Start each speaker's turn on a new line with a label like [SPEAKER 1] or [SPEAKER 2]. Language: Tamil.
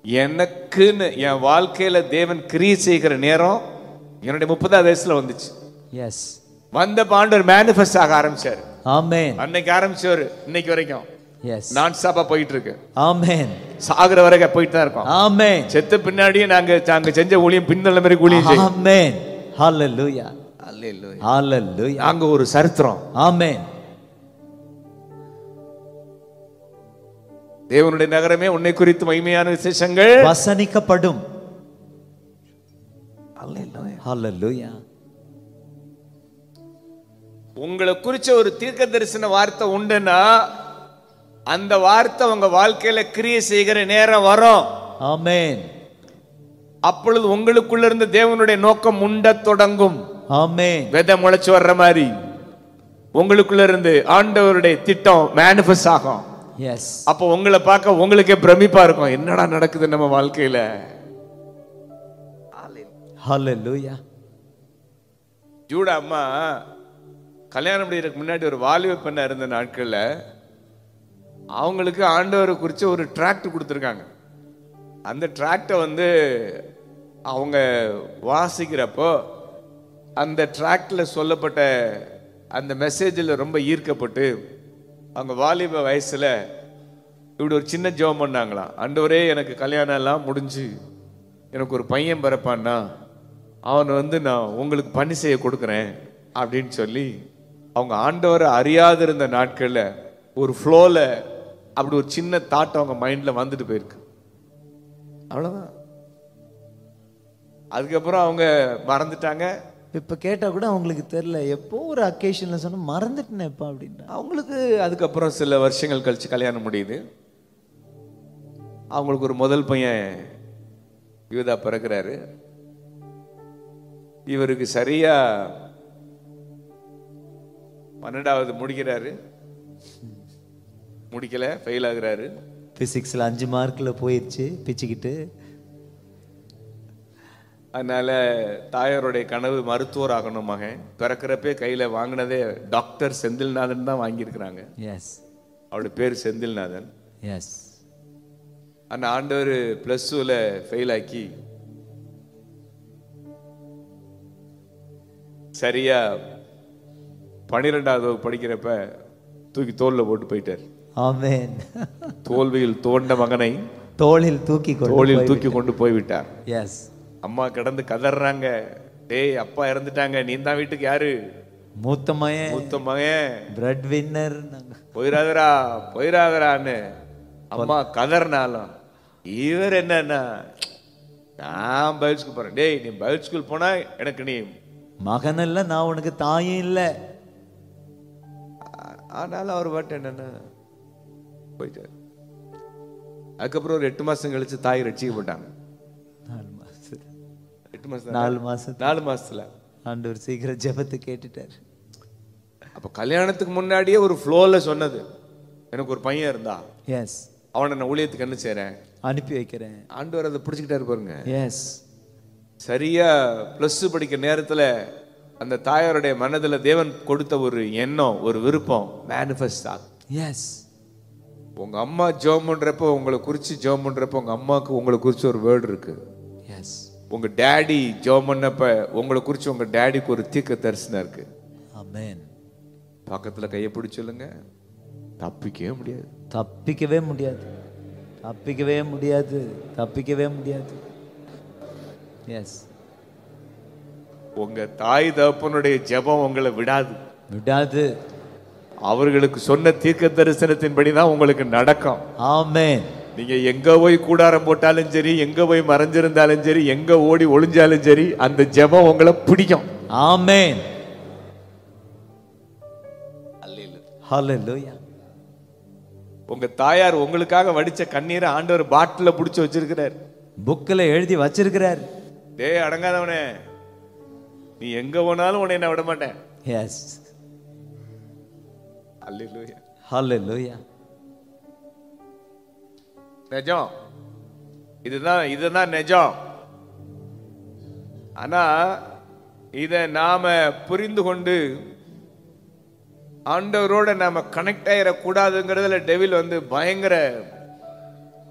[SPEAKER 1] எனக்குன்னு என் வாழ்க்கையில தேவன் கிரியை செய்கிற நேரம் என்னுடைய முப்பதாவது வயசுல வந்துச்சு
[SPEAKER 2] எஸ்
[SPEAKER 1] வந்த பாண்டவர் மேனிஃபெஸ்ட் ஆக ஆரம்பிச்சாரு
[SPEAKER 2] ஆமென்
[SPEAKER 1] அன்னைக்கு ஆரம்பிச்சவர் இன்னைக்கு வரைக்கும்
[SPEAKER 2] எஸ்
[SPEAKER 1] நான் ஸ்டாப்பா போயிட்டு இருக்கு
[SPEAKER 2] ஆமென்
[SPEAKER 1] சாகுற வரைக்கும் போயிட்டு தான் இருக்கோம்
[SPEAKER 2] ஆமென்
[SPEAKER 1] செத்த பின்னாடியே நாங்க நாங்க செஞ்ச ஊழியம் பின்னல மாதிரி ஊழியம் செய்யும்
[SPEAKER 2] ஆமென் ஹalleluya
[SPEAKER 1] அல்லேலூயா.
[SPEAKER 2] ஹalleluya
[SPEAKER 1] நாங்க ஒரு சரித்திரம்
[SPEAKER 2] ஆமென்
[SPEAKER 1] தேவனுடைய நகரமே உன்னை குறித்து மகிமையான விசேஷங்கள்
[SPEAKER 2] வசனிக்கப்படும் ஹalleluya
[SPEAKER 1] உங்களை குறிச்ச ஒரு தீர்க்க தரிசன வார்த்தை உண்டுன்னா அந்த வார்த்தை உங்க வாழ்க்கையில கிரியை செய்கிற நேரம் வரும்
[SPEAKER 2] ஆமென்
[SPEAKER 1] அப்பொழுது உங்களுக்குள்ள இருந்து தேவனுடைய நோக்கம் உண்டத் தொடங்கும்
[SPEAKER 2] ஆமென்
[SPEAKER 1] விதை முளைச்சு வர்ற மாதிரி உங்களுக்குள்ள இருந்து ஆண்டவருடைய திட்டம் மேனிஃபெஸ்ட் ஆகும்
[SPEAKER 2] எஸ்
[SPEAKER 1] அப்போ உங்களை பார்க்க உங்களுக்கே பிரமிப்பா இருக்கும் என்னடா நடக்குது நம்ம வாழ்க்கையில
[SPEAKER 2] ஹalleluya
[SPEAKER 1] ஜூடா அம்மா கல்யாணம் முடியறதுக்கு முன்னாடி ஒரு வாலிப பெண்ணா இருந்த நாட்கள்ல அவங்களுக்கு ஆண்டவரை குறித்து ஒரு டிராக்ட் கொடுத்துருக்காங்க அந்த டிராக்டை வந்து அவங்க வாசிக்கிறப்போ அந்த டிராக்டில் சொல்லப்பட்ட அந்த மெசேஜில் ரொம்ப ஈர்க்கப்பட்டு அவங்க வாலிப வயசுல இப்படி ஒரு சின்ன ஜெபம் பண்ணாங்களாம் ஆண்டவரே எனக்கு கல்யாணம் எல்லாம் முடிஞ்சு எனக்கு ஒரு பையன் பிறப்பான்னா அவனை வந்து நான் உங்களுக்கு பணி செய்ய கொடுக்குறேன் அப்படின்னு சொல்லி அவங்க ஆண்டவரை அறியாதிருந்த நாட்களில் ஒரு ஃப்ளோவில் அப்படி ஒரு சின்ன தாட் அவங்க மைண்டில் வந்துட்டு போயிருக்கு அவ்வளோதான் அதுக்கப்புறம் அவங்க மறந்துட்டாங்க
[SPEAKER 2] இப்ப கேட்டா கூட அவங்களுக்கு தெரியல எப்போ ஒரு அக்கேஷன்ல சொன்னா மறந்துட்டேனேப்பா அப்படின்ற
[SPEAKER 1] அவங்களுக்கு அதுக்கப்புறம் சில வருஷங்கள் கழிச்சு கல்யாணம் முடியுது அவங்களுக்கு ஒரு முதல் பையன் யூதா பிறக்கிறாரு இவருக்கு சரியா பன்னெண்டாவது முடிக்கிறாரு முடிக்கல ஃபெயில் ஆகுறாரு
[SPEAKER 2] பிசிக்ஸ்ல அஞ்சு மார்க்ல போயிடுச்சு பிச்சுக்கிட்டு
[SPEAKER 1] அதனால தாயாருடைய கனவு மருத்துவர் ஆகணும் மகன் பிறக்கிறப்பே கையில வாங்கினதே டாக்டர் செந்தில்நாதன் தான் வாங்கியிருக்கிறாங்க
[SPEAKER 2] எஸ்
[SPEAKER 1] அவருடைய பேர் செந்தில்நாதன்
[SPEAKER 2] எஸ்
[SPEAKER 1] அந்த ஆண்டவர் ப்ளஸ் டூவில் ஃபெயில் ஆக்கி சரியா பன்னிரெண்டாவது வகுப்பு படிக்கிறப்ப தூக்கி தோல்ல போட்டு போயிட்டார்
[SPEAKER 2] ஆமென்
[SPEAKER 1] தோல்வியில் தோண்ட மகனை
[SPEAKER 2] தோளில் தூக்கி கொண்டு
[SPEAKER 1] தோளில் தூக்கி கொண்டு போய்விட்டார்
[SPEAKER 2] எஸ்
[SPEAKER 1] அம்மா கிடந்து கதறாங்க டேய் அப்பா இறந்துட்டாங்க நீ தான் வீட்டுக்கு யாரு
[SPEAKER 2] மூத்த மயன்
[SPEAKER 1] மூத்த மகன்
[SPEAKER 2] பிரெட் வின்னர்
[SPEAKER 1] போயிராதரா போயிராதரான்னு அம்மா கதறினாலும் இவர் என்னன்னா நான் பைல் ஸ்கூல் போறேன் டேய் நீ பைல் ஸ்கூல் போனா எனக்கு நீ
[SPEAKER 2] மகன் இல்ல நான் உனக்கு தாயும் இல்ல
[SPEAKER 1] ஆ- ஆனாலும் அவர் பாட்டு என்னன்னா போயிட்டார் அதுக்கப்புறம் ஒரு எட்டு மாசம் கழிச்சு தாய் ரட்சிக்கப்பட்டாங்க
[SPEAKER 2] நாலு மாசம்
[SPEAKER 1] எட்டு மாசம்
[SPEAKER 2] நாலு மாசம்
[SPEAKER 1] நாலு மாசத்துல
[SPEAKER 2] ஆண்டவர் சீக்கிரம் ஜெபத்தை கேட்டுட்டார்
[SPEAKER 1] அப்ப கல்யாணத்துக்கு முன்னாடியே ஒரு ஃப்ளோல சொன்னது எனக்கு ஒரு பையன் இருந்தா
[SPEAKER 2] எஸ்
[SPEAKER 1] அவனை நான் ஊழியத்துக்கு என்ன செய்றேன்
[SPEAKER 2] அனுப்பி வைக்கிறேன்
[SPEAKER 1] ஆண்டவர் அதை பிடிச்சிக்கிட்டாரு பாருங்க
[SPEAKER 2] எஸ்
[SPEAKER 1] சரியா ப்ளஸ் டூ படிக்கிற நேரத்துல அந்த தாயாருடைய மனதுல தேவன் கொடுத்த ஒரு எண்ணம் ஒரு விருப்பம் மேனிஃபெஸ்ட் ஆகும்
[SPEAKER 2] எஸ்
[SPEAKER 1] உங்க அம்மா ஜெபம் பண்றப்போ உங்களை குறிச்சு ஜெபம் பண்றப்போ உங்க அம்மாவுக்கு உங்களை குறிச்சு ஒரு வேர்டு இருக்கு
[SPEAKER 2] எஸ்
[SPEAKER 1] உங்க டேடி ஜெபம் பண்ணப்ப உங்களை குறிச்சு உங்க டேடிக்கு ஒரு தீர்க்க தரிசனம் இருக்கு
[SPEAKER 2] ஆமென்
[SPEAKER 1] பக்கத்துல கையை பிடிச்சு சொல்லுங்க தப்பிக்கவே முடியாது
[SPEAKER 2] தப்பிக்கவே முடியாது தப்பிக்கவே முடியாது தப்பிக்கவே முடியாது எஸ்
[SPEAKER 1] உங்க தாய் தகப்பனுடைய ஜெபம் உங்களை விடாது
[SPEAKER 2] விடாது
[SPEAKER 1] அவர்களுக்கு சொன்ன தீர்க்க தரிசனத்தின்படி தான் உங்களுக்கு நடக்கும்
[SPEAKER 2] ஆமென்
[SPEAKER 1] நீங்க எங்க போய் கூடாரம் போட்டாலும் சரி எங்க போய் மறைஞ்சிருந்தாலும் சரி எங்க ஓடி ஒளிஞ்சாலும் சரி அந்த ஜெபம் உங்களை பிடிக்கும்
[SPEAKER 2] ஆமென் ஹalleluya
[SPEAKER 1] உங்க தாயார் உங்களுக்காக வடிச்ச கண்ணீரை ஆண்டவர் பாட்டில புடிச்சு வச்சிருக்கிறார்
[SPEAKER 2] புக்கில் எழுதி வச்சிருக்கிறார்
[SPEAKER 1] டேய் அடங்காதவனே நீ எங்க போனாலும் உன்னை நான் விட மாட்டேன்
[SPEAKER 2] எஸ்
[SPEAKER 1] அல்லேலூயா
[SPEAKER 2] ஹalleluya
[SPEAKER 1] நிஜம் இதுதான் இதுதான் நிஜம் ஆனா இத நாம புரிந்து கொண்டு ஆண்டவரோட நாம கனெக்ட் ஆயிடக்கூடாதுங்கிறதுல டெவில் வந்து பயங்கர